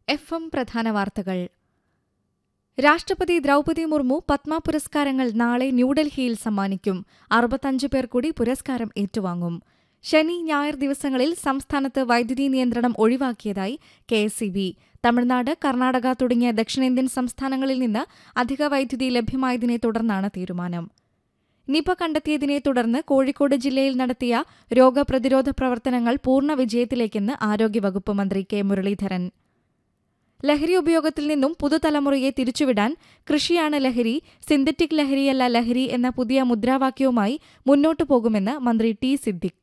F M പ്രധാന വാർത്തകൾ രാഷ്ട്രപതി ദ്രൗപദി മുർമു പത്മ പുരസ്കാരങ്ങൾ നാളെ ന്യൂഡൽഹിയിൽ സമ്മാനിക്കും അറുപത്തഞ്ച് പേർ കൂടി പുരസ്കാരം ഏറ്റുവാങ്ങും ശനി ഞായർ ദിവസങ്ങളിൽ സംസ്ഥാനത്ത് വൈദ്യുതി നിയന്ത്രണം ഒഴിവാക്കിയതായി K S C B Tamil Nadu Karnataka തുടങ്ങിയ ദക്ഷിണേന്ത്യൻ സംസ്ഥാനങ്ങളിൽ നിന്ന് അധിക വൈദ്യുതി ലഭ്യമായതിനെ തുടർന്നാണ് തീരുമാനം നിപ കണ്ടെത്തിയതിനെ തുടർന്ന് കോഴിക്കോട് ജില്ലയിൽ നടത്തിയ രോഗപ്രതിരോധ പ്രവർത്തനങ്ങൾ പൂർണ്ണ വിജയത്തിലേക്കെന്ന് ആരോഗ്യവകുപ്പ് മന്ത്രി കെ മുരളീധരൻ ലഹരി ഉപയോഗത്തിൽ നിന്നും പുതുതലമുറയെ തിരിച്ചുവിടാൻ കൃഷിയാണ് ലഹരി സിന്തറ്റിക് ലഹരിയല്ല ലഹരി എന്ന പുതിയ മുദ്രാവാക്യവുമായി മുന്നോട്ടു പോകുമെന്ന് മന്ത്രി ടി സിദ്ദിഖ്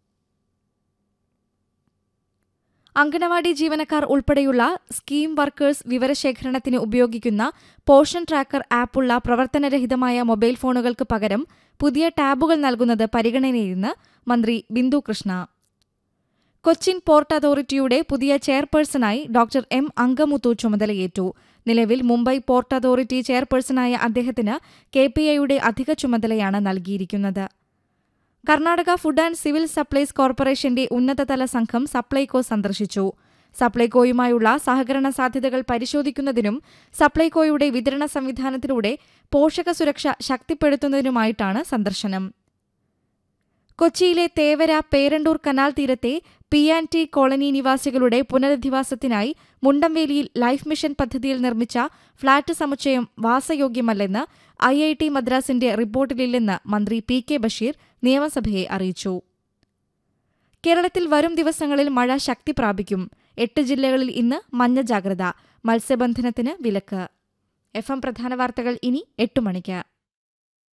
അങ്കണവാടി ജീവനക്കാർ ഉൾപ്പെടെയുള്ള സ്കീം വർക്കേഴ്സ് വിവരശേഖരണത്തിന് ഉപയോഗിക്കുന്ന പോഷൻ ട്രാക്കർ ആപ്പുള്ള പ്രവർത്തനരഹിതമായ മൊബൈൽ ഫോണുകൾക്ക് പകരം പുതിയ ടാബുകൾ നൽകുന്നത് പരിഗണനയിലെന്ന് മന്ത്രി ബിന്ദു കൃഷ്ണ കൊച്ചിൻ പോർട്ട് അതോറിറ്റിയുടെ പുതിയ ചെയർപേഴ്സണായി ഡോക്ടർ എം അങ്കമുത്തു ചുമതലയേറ്റു നിലവിൽ മുംബൈ പോർട്ട് അതോറിറ്റി ചെയർപേഴ്സണായ അദ്ദേഹത്തിന് കെ പി ഐയുടെ അധിക ചുമതലയാണ് നൽകിയിരിക്കുന്നത് Karnataka food and civil supplies കോർപ്പറേഷന്റെ ഉന്നതതല സംഘം സപ്ലൈകോ സന്ദർശിച്ചു സപ്ലൈകോയുമായുള്ള സഹകരണ സാധ്യതകൾ പരിശോധിക്കുന്നതിനും സപ്ലൈകോയുടെ വിതരണ സംവിധാനത്തിലൂടെ പോഷക സുരക്ഷ ശക്തിപ്പെടുത്തുന്നതിനുമായിട്ടാണ് സന്ദർശനം കൊച്ചിയിലെ തേവര പേരണ്ടൂർ കനാൽ തീരത്തെ പി ആൻഡ് ടി കോളനി നിവാസികളുടെ പുനരധിവാസത്തിനായി മുണ്ടംവേലിയിൽ ലൈഫ് മിഷൻ പദ്ധതിയിൽ നിർമ്മിച്ച ഫ്ളാറ്റ് സമുച്ചയം വാസയോഗ്യമല്ലെന്ന് ഐ ഐ ടി മദ്രാസിന്റെ റിപ്പോർട്ടിലില്ലെന്ന് മന്ത്രി പി കെ ബഷീർ നിയമസഭയെ അറിയിച്ചു കേരളത്തിൽ വരും ദിവസങ്ങളിൽ മഴ ശക്തി പ്രാപിക്കും എട്ട് ജില്ലകളിൽ ഇന്ന് മഞ്ഞ ജാഗ്രത മത്സ്യബന്ധനത്തിന് വിലക്ക് എഫ് എം പ്രധാന വാർത്തകൾ ഇനി എട്ട് മണിക്ക്